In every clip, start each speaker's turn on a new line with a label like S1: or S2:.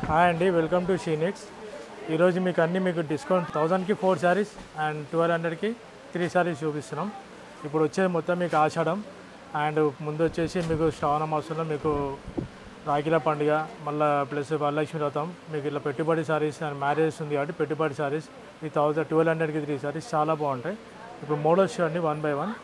S1: hi అండి welcome to షీనిక్స్ ఈరోజు మీకు అన్ని మీకు డిస్కౌంట్ థౌజండ్కి ఫోర్ శారీస్ అండ్ ట్వెల్వ్ హండ్రెడ్కి త్రీ శారీస్ చూపిస్తున్నాం ఇప్పుడు వచ్చేది మొత్తం మీకు ఆషాఢం అండ్ ముందు వచ్చేసి మీకు శ్రావణ మాసంలో మీకు రాఖీల పండుగ మళ్ళీ ప్లస్ వరలక్ష్మి వ్రతం మీకు ఇలా పెట్టుబడి శారీస్ అండ్ మ్యారేజ్ ఉంది కాబట్టి పెట్టుబడి శారీస్ ఈ థౌజండ్ ట్వెల్వ్ హండ్రెడ్కి త్రీ శారీస్ చాలా బాగుంటాయి ఇప్పుడు మోడల్స్ చూడండి వన్ బై వన్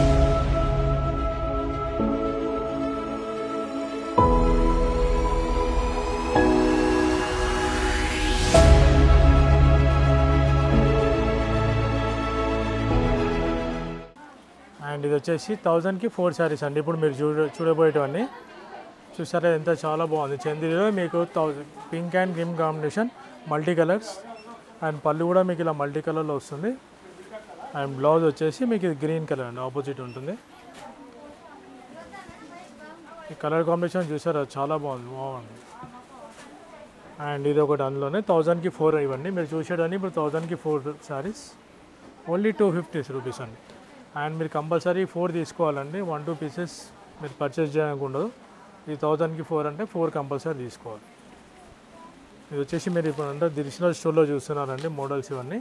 S1: అండ్ ఇది వచ్చేసి థౌజండ్కి ఫోర్ శారీస్ అండి ఇప్పుడు మీరు చూడ చూడబోయేటివన్నీ చూసారా ఎంత చాలా బాగుంది చంద్రిలో మీకు thousand pink and green combination multi colours and పళ్ళు కూడా మీకు ఇలా మల్టీ కలర్లో వస్తుంది అండ్ బ్లౌజ్ వచ్చేసి మీకు ఇది గ్రీన్ కలర్ అండి ఆపోజిట్ ఉంటుంది ఈ కలర్ కాంబినేషన్ చూసారా చాలా బాగుంది బాగుంది అండ్ ఇది ఒకటి అందులోనే థౌజండ్కి ఫోర్ ఇవ్వండి మీరు చూసేటన్నీ ఇప్పుడు థౌజండ్కి four saris only two fifty rupees అండి అండ్ మీరు కంపల్సరీ ఫోర్ తీసుకోవాలండి వన్ టూ పీసెస్ మీరు పర్చేస్ చేయడానికి ఉండదు ఈ థౌజండ్కి ఫోర్ అంటే ఫోర్ కంపల్సరీ తీసుకోవాలి ఇది వచ్చేసి మీరు ఇప్పుడు అంటే దిరిషనల్ స్టోర్లో చూస్తున్నారండి మోడల్స్ ఇవన్నీ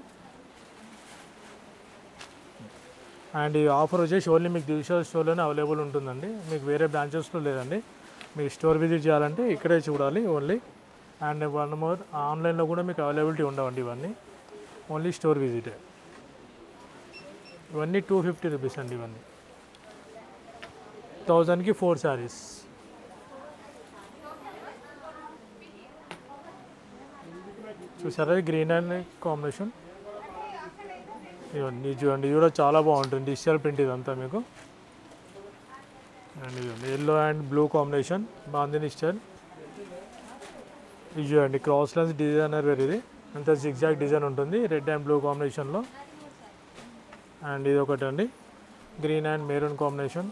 S1: అండ్ ఈ ఆఫర్ వచ్చేసి ఓన్లీ మీకు దిరిషనల్ స్టోర్లోనే అవైలబుల్ ఉంటుందండి మీకు వేరే బ్రాంచెస్లో లేదండి మీకు స్టోర్ విజిట్ చేయాలంటే ఇక్కడే చూడాలి ఓన్లీ అండ్ వన్ మోర్ ఆన్లైన్లో కూడా మీకు అవైలబిలిటీ ఉండవండి ఇవన్నీ ఓన్లీ స్టోర్ విజిటే ఇవన్నీ టూ ఫిఫ్టీ రూపీస్ అండి ఇవన్నీ థౌజండ్కి ఫోర్ శారీస్ చూసారా గ్రీన్ అండ్ కాంబినేషన్ ఇవన్నీ చూడండి ఇది కూడా చాలా బాగుంటుంది డిజిటల్ ప్రింట్ ఇదంతా మీకు అండ్ ఇదండి yellow and blue combination bandhani style ఇది చూడండి క్రాస్ లెన్స్ డిజైనర్ వేరు ఇది అంత జిగ్జాగ్ డిజైన్ ఉంటుంది రెడ్ అండ్ బ్లూ కాంబినేషన్లో అండ్ ఇది ఒకటి అండి గ్రీన్ అండ్ మెరూన్ కాంబినేషన్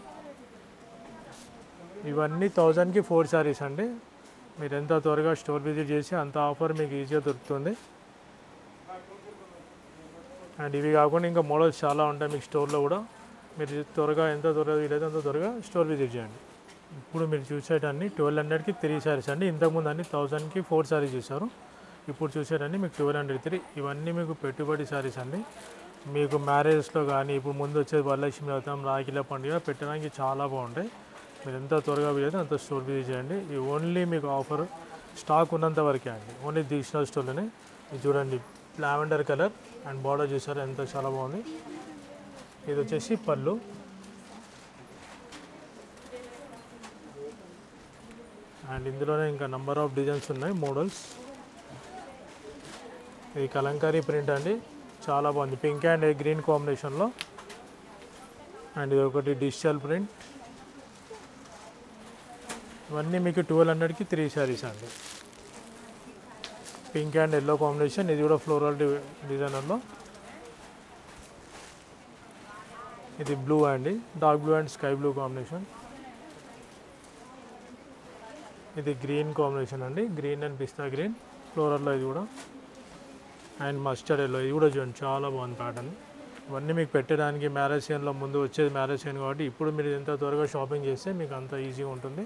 S1: ఇవన్నీ థౌజండ్కి ఫోర్ శారీస్ అండి మీరు ఎంత త్వరగా స్టోర్ విజిట్ చేసి అంత ఆఫర్ మీకు ఈజీగా దొరుకుతుంది అండ్ ఇవి కాకుండా ఇంకా మోడల్స్ చాలా ఉంటాయి మీకు స్టోర్లో కూడా మీరు త్వరగా ఎంత త్వరగా వీలైతే అంత త్వరగా స్టోర్ విజిట్ చేయండి ఇప్పుడు మీరు చూసేటన్ని ట్వెల్వ్ హండ్రెడ్కి త్రీ శారీస్ అండి ఇంతకుముందు అన్ని థౌజండ్కి ఫోర్ శారీస్ చూసారు ఇప్పుడు చూసేటన్ని మీకు ట్వెల్వ్ హండ్రెడ్ త్రీ ఇవన్నీ మీకు పెట్టుబడి శారీస్ అండి మీకు మ్యారేజ్లో కానీ ఇప్పుడు ముందు వచ్చేది వరలక్ష్మి వ్రతం రాఖీల పండుగ పెట్టడానికి చాలా బాగుంటాయి మీరు ఎంత త్వరగా వీలైతే అంత స్టోర్ విజిట్ చేయండి ఇది ఓన్లీ మీకు ఆఫర్ స్టాక్ ఉన్నంత వరకే అండి ఓన్లీ డిజిటల్ స్టోర్లోనే ఇది చూడండి లావెండర్ కలర్ అండ్ బార్డర్ చూసారు ఎంత చాలా బాగుంది ఇది వచ్చేసి పళ్ళు అండ్ ఇందులోనే ఇంకా నంబర్ ఆఫ్ డిజైన్స్ ఉన్నాయి మోడల్స్ ఇది కలంకారీ ప్రింట్ అండి చాలా బాగుంది పింక్ అండ్ గ్రీన్ కాంబినేషన్లో అండ్ ఇది ఒకటి డిజిటల్ ప్రింట్ ఇవన్నీ మీకు ట్వెల్వ్ హండ్రెడ్కి త్రీ శారీస్ అండి పింక్ అండ్ ఎల్లో కాంబినేషన్ ఇది కూడా ఫ్లోరల్ డిజైనర్లో ఇది బ్లూ అండి dark blue and sky blue combination ఇది గ్రీన్ కాంబినేషన్ అండి గ్రీన్ అండ్ పిస్తా గ్రీన్ ఫ్లోరల్లో ఇది కూడా అండ్ మస్టర్డ్ ఎల్లో ఇది కూడా చూడండి చాలా బాగుంది ప్యాటర్న్ ఇవన్నీ మీకు పెట్టడానికి మ్యారేజ్ సీన్లో ముందు వచ్చేది మ్యారేజ్ సీన్ కాబట్టి ఇప్పుడు మీరు ఎంత త్వరగా షాపింగ్ చేస్తే మీకు అంత ఈజీగా ఉంటుంది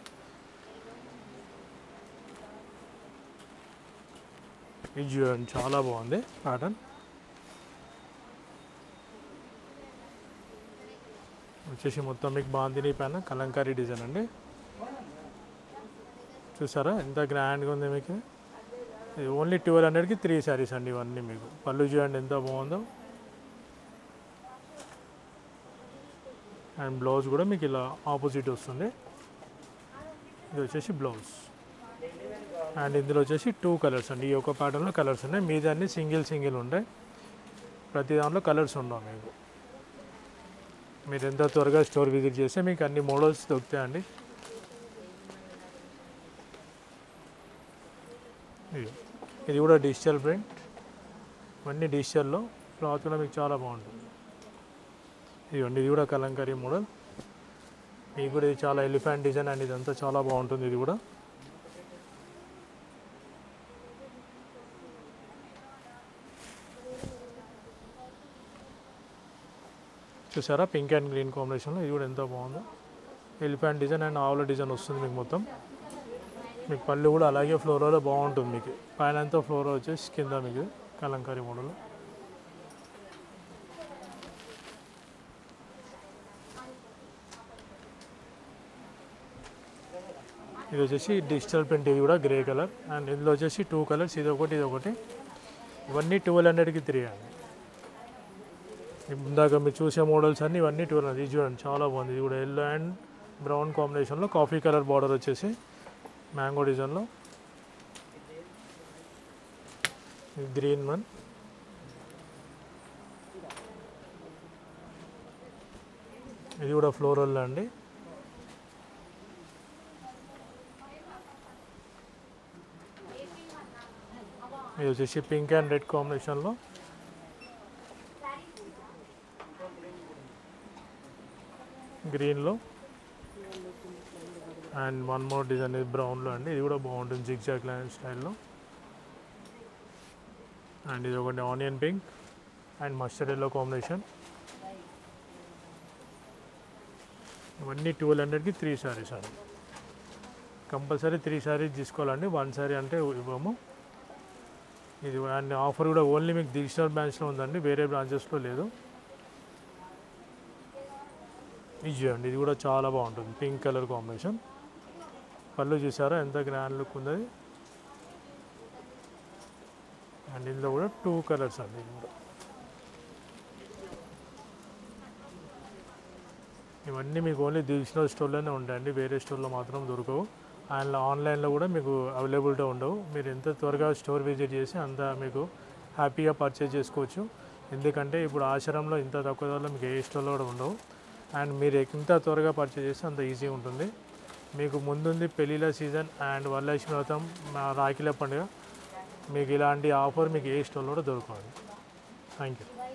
S1: ఇది చూడండి చాలా బాగుంది ప్యాటర్న్ వచ్చేసి మొత్తం మీకు బాందిని పైన కలంకారీ డిజైన్ అండి చూసారా ఎంత గ్రాండ్గా ఉంది మీకు ఇది ఓన్లీ ట్వెల్వ్ హండ్రెడ్కి త్రీ శారీస్ అండి ఇవన్నీ మీకు పళ్ళు చూడండి ఎంత బాగుందో అండ్ బ్లౌజ్ కూడా మీకు ఇలా ఆపోజిట్ వస్తుంది ఇది వచ్చేసి బ్లౌజ్ అండ్ ఇందులో వచ్చేసి టూ కలర్స్ అండి ఈ ఒక ప్యాటర్న్లో కలర్స్ ఉన్నాయి మీద అన్ని సింగిల్ సింగిల్ ఉంటాయి ప్రతి దాంట్లో కలర్స్ ఉండవు మీకు మీరు ఎంత త్వరగా స్టోర్ విజిట్ చేస్తే మీకు అన్ని మోడల్స్ దొరుకుతాయండి ఇది ఇది కూడా డిజిటల్ ప్రింట్ ఇవన్నీ డిజిటల్లో క్లాత్ కూడా మీకు చాలా బాగుంటుంది ఇదిగోండి ఇది కూడా కలంకారీ మోడల్ మీకు కూడా ఇది చాలా ఎలిఫెంట్ డిజైన్ అండ్ ఇదంతా చాలా బాగుంటుంది ఇది కూడా చూసారా పింక్ అండ్ గ్రీన్ కాంబినేషన్లో ఇది కూడా ఎంత బాగుందో ఎలిఫెంట్ డిజైన్ అండ్ ఆవుల డిజైన్ వస్తుంది మీకు మొత్తం మీకు పళ్ళు కూడా అలాగే ఫ్లోరోలో బాగుంటుంది మీకు పైన అంతా ఫ్లోరో వచ్చేసి కింద మీకు కలంకారీ మోడల్ ఇది వచ్చేసి డిజిటల్ ప్రింట్ ఇది కూడా గ్రే కలర్ అండ్ ఇందులో వచ్చేసి టూ కలర్స్ ఇది ఒకటి ఇది ఒకటి ఇవన్నీ ట్వెల్వ్ హండ్రెడ్కి త్రీ అండి ఇందాక మీరు చూసే మోడల్స్ అన్నీ ఇవన్నీ ట్వెల్వ్ హండ్రెడ్ ఇది చూడండి చాలా బాగుంది ఇది కూడా ఎల్లో అండ్ బ్రౌన్ కాంబినేషన్లో కాఫీ కలర్ బార్డర్ వచ్చేసి మ్యాంగో డిజైన్లో గ్రీన్ వన్ ఇది కూడా ఫ్లోరల్ అండి ఇది వచ్చేసి పింక్ అండ్ రెడ్ కాంబినేషన్లో గ్రీన్లో అండ్ వన్ మోర్ డిజైన్ ఇది బ్రౌన్లో అండి ఇది కూడా బాగుంటుంది జిగ్ జాగ్ లైన్ స్టైల్లో అండ్ ఇది ఒకటి onion pink and mustard yellow combination ఇవన్నీ ట్వెల్వ్ హండ్రెడ్కి త్రీ శారీస్ అండి కంపల్సరీ త్రీ శారీస్ తీసుకోవాలండి వన్ శారీ అంటే ఇవ్వము ఇది అండ్ ఆఫర్ కూడా ఓన్లీ మీకు డిజిటల్ బ్రాంచ్లో ఉందండి వేరే బ్రాంచెస్లో లేదు ఇది చూడండి ఇది కూడా చాలా బాగుంటుంది పింక్ కలర్ కాంబినేషన్ పళ్ళు చూసారా ఎంత గ్రాండ్ లుక్ ఉంది అండ్ ఇందులో కూడా టూ కలర్స్ అండి ఇది కూడా ఇవన్నీ మీకు ఓన్లీ డిజిటల్ స్టోర్లోనే ఉంటాయండి వేరే స్టోర్లో మాత్రం దొరకవు అండ్ ఆన్లైన్లో కూడా మీకు అవైలబిలిటీ ఉండవు మీరు ఎంత త్వరగా స్టోర్ విజిట్ చేసి అంత మీకు హ్యాపీగా పర్చేజ్ చేసుకోవచ్చు ఎందుకంటే ఇప్పుడు ఆశ్రమంలో ఇంత తక్కువ ధరలో మీకు ఏ స్టోర్లో కూడా ఉండవు అండ్ మీరు ఎంత త్వరగా పర్చేజ్ చేస్తే అంత ఈజీ ఉంటుంది మీకు ముందుంది పెళ్ళిళ్ళ సీజన్ అండ్ వరలక్ష్మి వ్రతం మా రాఖీల పండుగ మీకు ఇలాంటి ఆఫర్ మీకు ఏ స్టోర్లో కూడా దొరకదు థ్యాంక్ యూ